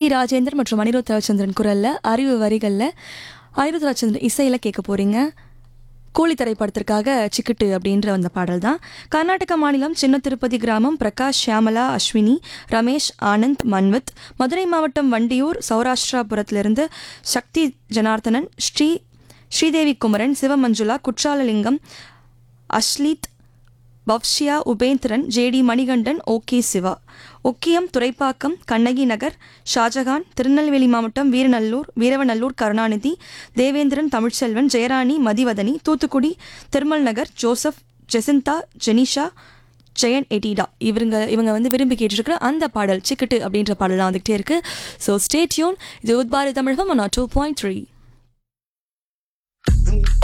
ராஜேந்தர் மற்றும் அனிருத் ரவிச்சந்திரன் குரலில் அறிவு வரிகளில் அனிருத் ரவிச்சந்திரன் இசையில் கேட்க போகிறீங்க கூலி திரைப்படத்திற்காக சிக்கிட்டு அப்படின்ற அந்த பாடல் தான் கர்நாடக மாநிலம் சின்ன திருப்பதி கிராமம் பிரகாஷ் ஷியாமலா அஸ்வினி ரமேஷ் ஆனந்த் மன்வித் மதுரை மாவட்டம் வண்டியூர் சௌராஷ்டிராபுரத்திலிருந்து சக்தி ஜனார்த்தனன் ஸ்ரீ ஸ்ரீதேவி குமரன் சிவமஞ்சுளா குற்றாலலிங்கம் அஸ்லீத் பவ்ஷியா உபேந்திரன் ஜேடி மணிகண்டன் ஓகே சிவா ஒக்கியம் துறைப்பாக்கம் கண்ணகி நகர் ஷாஜகான் திருநெல்வேலி மாவட்டம் வீரநல்லூர் வீரவநல்லூர் கருணாநிதி தேவேந்திரன் தமிழ்ச்செல்வன் ஜெயராணி மதிவதனி தூத்துக்குடி திருமல் நகர் ஜோசப் ஜெசிந்தா ஜெனிஷா ஜெயன் எடிடா இவங்க இவங்க வந்து விரும்பி கேட்டிருக்கிற அந்த பாடல் சிக்கிட்டு அப்படின்ற பாடல் தான் வந்துகிட்டே இருக்கு ஸோ ஸ்டே டியூன் இது உத்பாரி Tamizhagam one two point three